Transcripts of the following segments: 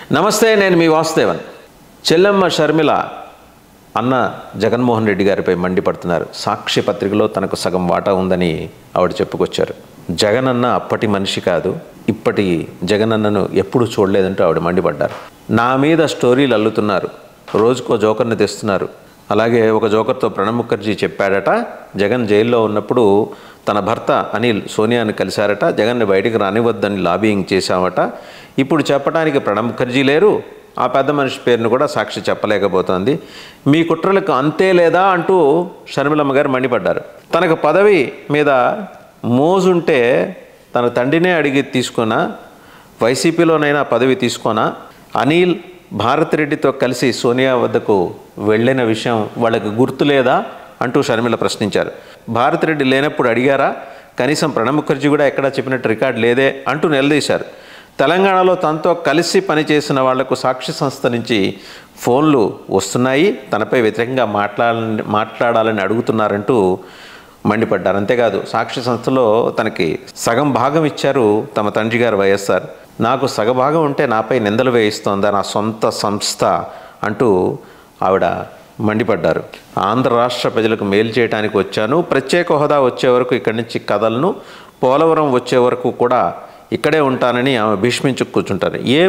నమస్తే నేను మీ వాసుదేవన్ చెల్లెమ్మ షర్మిల అన్న జగన్మోహన్ రెడ్డి గారిపై మండిపడుతున్నారు సాక్షి పత్రికలో తనకు సగం వాటా ఉందని ఆవిడ చెప్పుకొచ్చారు జగన్ అన్న అప్పటి మనిషి కాదు ఇప్పటి జగన్ అన్నను ఎప్పుడు చూడలేదంటూ ఆవిడ మండిపడ్డారు నా మీద స్టోరీలు అల్లుతున్నారు రోజుకో జోకర్ని తెస్తున్నారు అలాగే ఒక జోకర్తో ప్రణబ్ ముఖర్జీ చెప్పాడట జగన్ జైల్లో ఉన్నప్పుడు తన భర్త అనిల్ సోనియాని కలిశారట జగన్ని బయటికి రానివద్దని లాబియింగ్ చేశామట ఇప్పుడు చెప్పడానికి ప్రణబ్ ముఖర్జీ లేరు ఆ పెద్ద మనిషి పేరును కూడా సాక్షి చెప్పలేకపోతోంది మీ కుట్రలకు అంతే లేదా అంటూ షర్మిలమ్మ గారు మండిపడ్డారు తనకు పదవి మీద మోజుంటే తన తండ్రినే అడిగి తీసుకున్న వైసీపీలోనైనా పదవి తీసుకోనా అనిల్ భారత్ రెడ్డితో కలిసి సోనియా వద్దకు వెళ్ళిన విషయం వాళ్ళకి గుర్తు లేదా అంటూ షర్మిల ప్రశ్నించారు భారత్ రెడ్డి లేనప్పుడు అడిగారా కనీసం ప్రణబ్ ముఖర్జీ కూడా ఎక్కడా చెప్పినట్టు రికార్డు లేదే అంటూ నిలదీశారు తెలంగాణలో తనతో కలిసి పనిచేసిన వాళ్లకు సాక్షి సంస్థ నుంచి ఫోన్లు వస్తున్నాయి తనపై వ్యతిరేకంగా మాట్లాడాలని మాట్లాడాలని అడుగుతున్నారంటూ మండిపడ్డారు అంతేకాదు సాక్షి సంస్థలో తనకి సగం భాగం ఇచ్చారు తమ తండ్రి గారు వైఎస్ఆర్ నాకు సగభాగం ఉంటే నాపై నిందలు వేయిస్తోందా నా సొంత సంస్థ అంటూ ఆవిడ మండిపడ్డారు ఆంధ్ర రాష్ట్ర ప్రజలకు మేలు చేయడానికి వచ్చాను ప్రత్యేక హోదా వచ్చే వరకు ఇక్కడి నుంచి కదలను పోలవరం వచ్చే వరకు కూడా ఇక్కడే ఉంటానని ఆమె భీష్మించు కూర్చుంటారు ఏ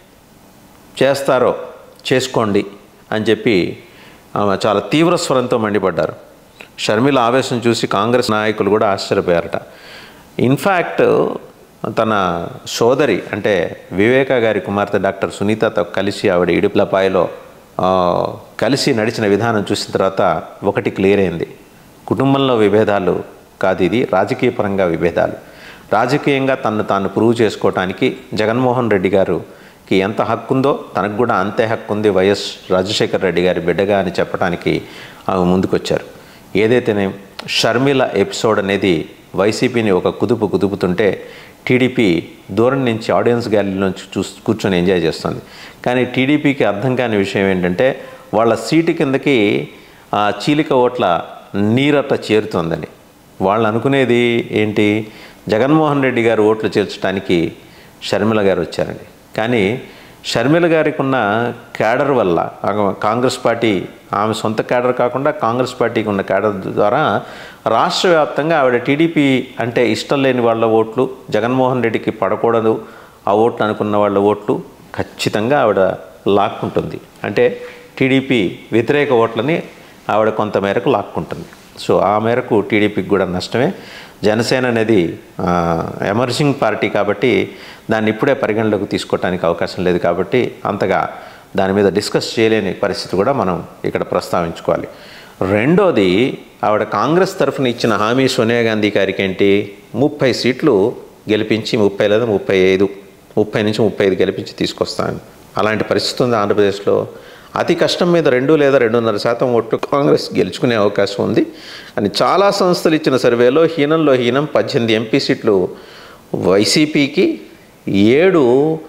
చేస్తారో చేసుకోండి అని చెప్పి ఆమె చాలా తీవ్ర స్వరంతో మండిపడ్డారు షర్మిల ఆవేశం చూసి కాంగ్రెస్ నాయకులు కూడా ఆశ్చర్యపోయారట ఇన్ఫ్యాక్ట్ తన సోదరి అంటే వివేక గారి కుమార్తె డాక్టర్ సునీతతో కలిసి ఆవిడ ఇడుపులపాయలో ఆ, కలిసి నడిచిన విధానం చూసిన తర్వాత ఒకటి క్లియర్ అయింది కుటుంబంలో విభేదాలు కాదు ఇది రాజకీయ పరంగా విభేదాలు రాజకీయంగా తను తాను ప్రూవ్ చేసుకోవటానికి జగన్మోహన్ రెడ్డి గారుకి ఎంత హక్కు ఉందో తనకు కూడా అంతే హక్కు ఉంది వైఎస్ రాజశేఖర్ రెడ్డి గారి బిడ్డగా అని చెప్పడానికి ఆమె ముందుకొచ్చారు ఏదైతేనే షర్మిల ఎపిసోడ్ అనేది వైసీపీని ఒక కుదుపు కుదుపుతుంటే టీడీపీ దూరం నుంచి ఆడియన్స్ గ్యాలరీలోంచి చూ కూర్చొని ఎంజాయ్ చేస్తుంది కానీ టీడీపీకి అర్థం కాని విషయం ఏంటంటే వాళ్ళ సీటు కిందకి ఆ చీలిక ఓట్ల నీరట చేరుతోందని వాళ్ళు అనుకునేది ఏంటి జగన్మోహన్ రెడ్డి గారు ఓట్లు చేర్చడానికి షర్మిల గారు వచ్చారండి కానీ షర్మిల గారికి ఉన్న క్యాడర్ వల్ల ఆమె కాంగ్రెస్ పార్టీ ఆమె సొంత క్యాడర్ కాకుండా కాంగ్రెస్ పార్టీకి ఉన్న క్యాడర్ ద్వారా రాష్ట్ర వ్యాప్తంగా ఆవిడ టీడీపీ అంటే ఇష్టం లేని వాళ్ళ ఓట్లు జగన్మోహన్ రెడ్డికి పడకూడదు ఆ ఓట్లు అనుకున్న వాళ్ళ ఓట్లు ఖచ్చితంగా ఆవిడ లాక్కుంటుంది అంటే టీడీపీ వ్యతిరేక ఓట్లని ఆవిడ కొంత మేరకు లాక్కుంటుంది సో ఆ మేరకు టీడీపీకి కూడా నష్టమే జనసేన అనేది ఆ, ఎమర్జింగ్ పార్టీ కాబట్టి దాన్ని ఇప్పుడే పరిగణలోకి తీసుకోవడానికి అవకాశం లేదు కాబట్టి అంతగా దాని మీద డిస్కస్ చేయలేని పరిస్థితి కూడా మనం ఇక్కడ ప్రస్తావించుకోవాలి రెండోది ఆవిడ కాంగ్రెస్ తరఫున ఇచ్చిన హామీ సోనియా గాంధీ గారికి ఏంటి ముప్పై సీట్లు గెలిపించి ముప్పై లేదా ముప్పై ఐదు ముప్పై నుంచి ముప్పై ఐదు గెలిపించి తీసుకొస్తాను అలాంటి పరిస్థితి ఉంది ఆంధ్రప్రదేశ్లో అతి కష్టం మీద రెండు లేదా రెండున్నర శాతం ఓట్లు కాంగ్రెస్ గెలుచుకునే అవకాశం ఉంది అని చాలా సంస్థలు ఇచ్చిన సర్వేలో హీనంలో హీనం పద్దెనిమిది ఎంపీ సీట్లు వైసీపీకి ఏడు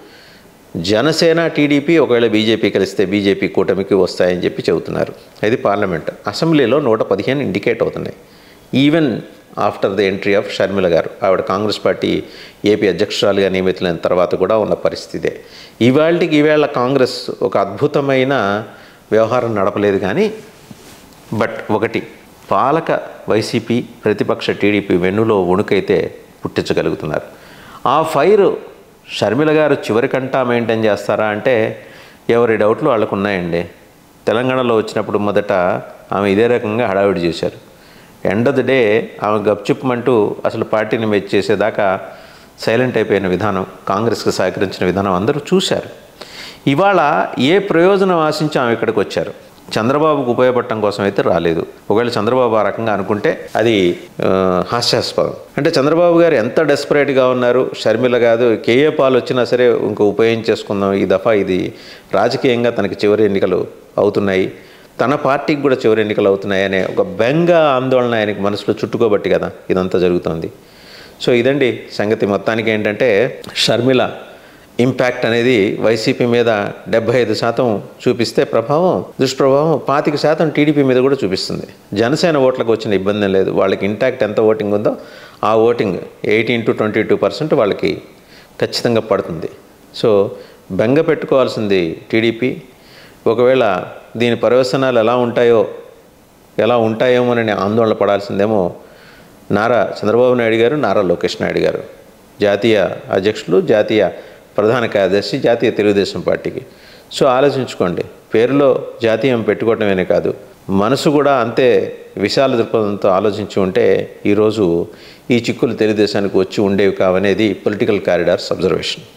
జనసేన టీడీపీ ఒకవేళ బీజేపీ కలిస్తే బీజేపీ కూటమికి వస్తాయని చెప్పి చెబుతున్నారు ఇది పార్లమెంట్ అసెంబ్లీలో నూట పదిహేను ఇండికేట్ అవుతున్నాయి even after the entry of Sharmila గారు ఆవిడ కాంగ్రెస్ పార్టీ ఏపీ అధ్యక్షురాలుగా నియమితులైన తర్వాత కూడా ఉన్న పరిస్థితే ఇవాళకి ఈవేళ కాంగ్రెస్ ఒక అద్భుతమైన వ్యవహారం నడపలేదు కానీ బట్ ఒకటి పాలక వైసీపీ ప్రతిపక్ష టీడీపీ వెన్నులో వణుకైతే పుట్టించగలుగుతున్నారు ఆ ఫైర్ షర్మిల గారు చివరికంటా మెయింటైన్ చేస్తారా అంటే ఎవరి డౌట్లు వాళ్ళకు ఉన్నాయండి తెలంగాణలో వచ్చినప్పుడు మొదట ఆమె ఇదే రకంగా హడావిడి చేశారు ఎండ్ ఆఫ్ ద డే ఆమె గప్చుప్పమంటూ అసలు పార్టీని మెచ్ చేసేదాకా సైలెంట్ అయిపోయిన విధానం కాంగ్రెస్కి సహకరించిన విధానం అందరూ చూశారు ఇవాళ ఏ ప్రయోజనం ఆశించి ఆమె ఇక్కడికి వచ్చారు చంద్రబాబుకు ఉపయోగపడటం కోసం అయితే రాలేదు ఒకవేళ చంద్రబాబు ఆ రకంగా అనుకుంటే అది ఆ, హాస్యాస్పదం అంటే చంద్రబాబు గారు ఎంత డెస్పరేట్గా ఉన్నారు షర్మిల కాదు కేఏ పాలు వచ్చినా సరే ఇంకో ఉపయోగించేసుకుందాం ఈ దఫా ఇది రాజకీయంగా తనకి చివరి ఎన్నికలు అవుతున్నాయి తన పార్టీకి కూడా చివరి ఎన్నికలు అవుతున్నాయి అనే ఒక బెంగ ఆందోళన ఆయనకి మనసులో చుట్టుకోబట్టి కదా ఇదంతా జరుగుతుంది సో ఇదండి సంగతి మొత్తానికి ఏంటంటే షర్మిల ఇంపాక్ట్ అనేది వైసీపీ మీద డెబ్బై ఐదు శాతం చూపిస్తే ప్రభావం దుష్ప్రభావం పాతిక శాతం టీడీపీ మీద కూడా చూపిస్తుంది జనసేన ఓట్లకు వచ్చిన ఇబ్బంది ఏం లేదు వాళ్ళకి ఇంటాక్ట్ ఎంత ఓటింగ్ ఉందో ఆ voting eighteen to twenty two percent వాళ్ళకి ఖచ్చితంగా పడుతుంది సో బెంగ పెట్టుకోవాల్సింది టీడీపీ ఒకవేళ దీని పర్యవసనాలు ఎలా ఉంటాయో ఎలా ఉంటాయేమోనని ఆందోళన పడాల్సిందేమో నారా చంద్రబాబు నాయుడు గారు నారా లోకేష్ నాయుడు గారు జాతీయ అధ్యక్షులు జాతీయ ప్రధాన కార్యదర్శి జాతీయ తెలుగుదేశం పార్టీకి సో ఆలోచించుకోండి పేరులో జాతీయం పెట్టుకోవటమేనే కాదు మనసు కూడా అంతే విశాల దృక్పథంతో ఆలోచించి ఉంటే ఈరోజు ఈ చిక్కులు తెలుగుదేశానికి వచ్చి ఉండేవి కావనేది పొలిటికల్ కారిడార్స్ అబ్జర్వేషన్